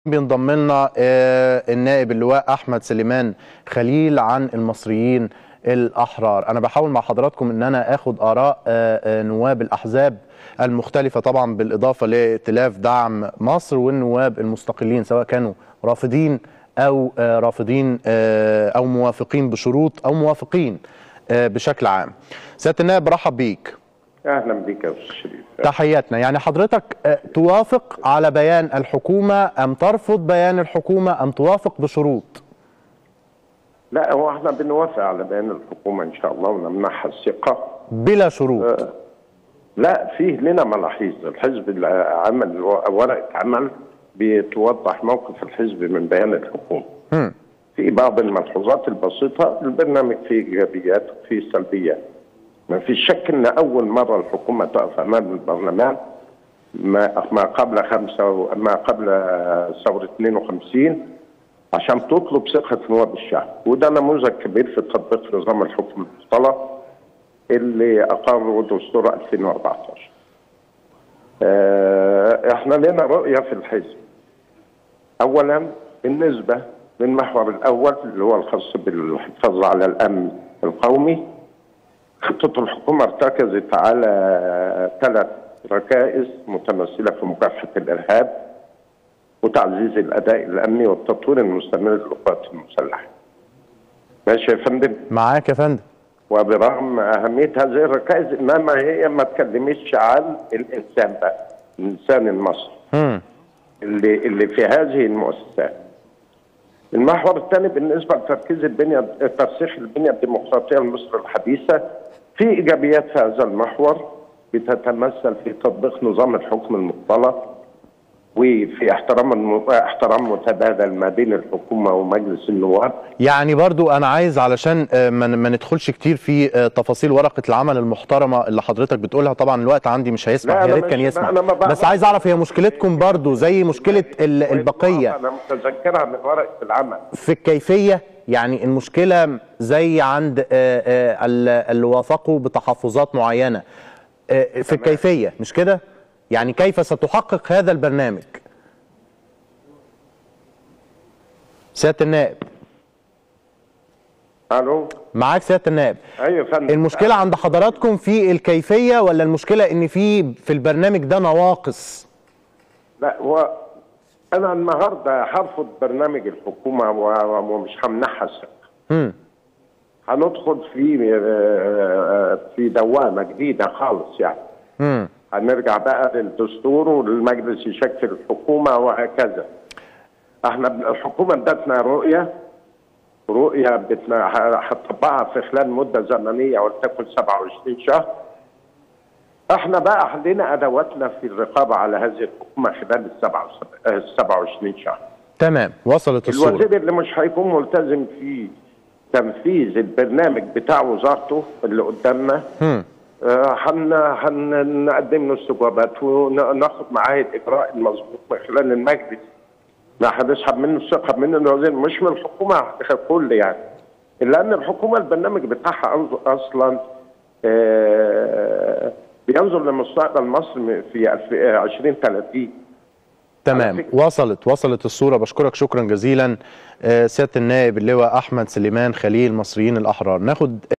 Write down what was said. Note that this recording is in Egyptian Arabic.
بينضم لنا آه، النائب اللواء احمد سليمان خليل عن المصريين الاحرار انا بحاول مع حضراتكم ان انا اخد اراء آه، آه، نواب الاحزاب المختلفه طبعا بالاضافه لائتلاف دعم مصر والنواب المستقلين سواء كانوا رافضين او آه، رافضين آه، او موافقين بشروط او موافقين آه، بشكل عام سياده النائب برحب بيك اهلا بك يا استاذ شريف تحياتنا يعني حضرتك آه، توافق على بيان الحكومة أم ترفض بيان الحكومة أم توافق بشروط لا هو احنا بنوافق على بيان الحكومه ان شاء الله ونمنحها الثقه بلا شروط لا فيه لنا ملاحظ الحزب العمل ورقه عمل بتوضح موقف الحزب من بيان الحكومه مم. في بعض الملحوظات البسيطه البرنامج فيه ايجابيات وفيه سلبيات ما في شك ان اول مره الحكومه تقف امام البرلمان ما ما قبل خمسه ما قبل ثوره 52 عشان تطلب ثقه نواب الشعب وده نموذج كبير في تطبيق نظام الحكم المختلط اللي اقره دستور 2014 آه، احنا لنا رؤيه في الحزب اولا بالنسبه للمحور الاول اللي هو الخاص بالحفاظ على الامن القومي خطة الحكومة ارتكزت على ثلاث ركائز متمثلة في مكافحة الإرهاب وتعزيز الأداء الأمني والتطوير المستمر للقوات المسلحة. ماشي يا فندم؟ معاك يا فندم وبرغم أهمية هذه الركائز إنما هي ما تكلمتش عن الإنسان بقى، الإنسان المصري مم. اللي اللي في هذه المؤسسات. المحور الثاني بالنسبه لتركيز البنيه ترسيخ البنيه الديمقراطيه لمصر الحديثه في ايجابيات في هذا المحور بتتمثل في تطبيق نظام الحكم المختلط وفي احترام الم... احترام متبادل ما بين الحكومه ومجلس النواب يعني برضو أنا عايز علشان آه، ما ما ندخلش كتير في آه، تفاصيل ورقة العمل المحترمة اللي حضرتك بتقولها طبعا الوقت عندي مش هيسمح لا، يا أنا ريت مش- كان يسمح أنا ما بعرف- بس عايز أعرف هي مشكلتكم برضو زي مشكلة ال- البقية انا متذكرها من ورقه العمل في الكيفية يعني المشكلة زي عند آه، آه، ال- اللي وافقوا بتحفظات معينة آه، في الكيفية مش كده؟ يعني كيف ستحقق هذا البرنامج؟ سيادة النائب الو معاك سيادة النائب ايوه يا فندم المشكلة عند حضراتكم في الكيفية ولا المشكلة ان في في البرنامج ده نواقص؟ لا هو انا النهارده هرفض برنامج الحكومه و- ومش همنحها الثقه مم. هندخل في آه، في دوامه جديده خالص يعني مم. هنرجع بقى للدستور والمجلس يشكل الحكومه وهكذا احنا ب- الحكومه ادتنا رؤيه رؤيه بتنا- ه- هتطبقها في خلال مده زمنيه ولتكن 27 شهر احنا بقى عندنا ادواتنا في الرقابه على هذه الحكومه خلال ال 27 شهر تمام وصلت الصورة الوزير اللي مش هيكون ملتزم في تنفيذ البرنامج بتاع وزارته اللي قدامنا مم. آه، هن هنقدم له استجوابات وناخد معاه الاجراء المظبوط من خلال المجلس ما هنسحب منه الثقه من الوزير مش من الحكومه ككل يعني لان الحكومه البرنامج بتاعها أص- اصلا آه، بينظر لمستقبل مصر في 2030 تمام على فكرة- وصلت وصلت الصورة بشكرك شكرا جزيلا آه، سيادة النائب اللواء أحمد سليمان خليل مصريين الأحرار ناخد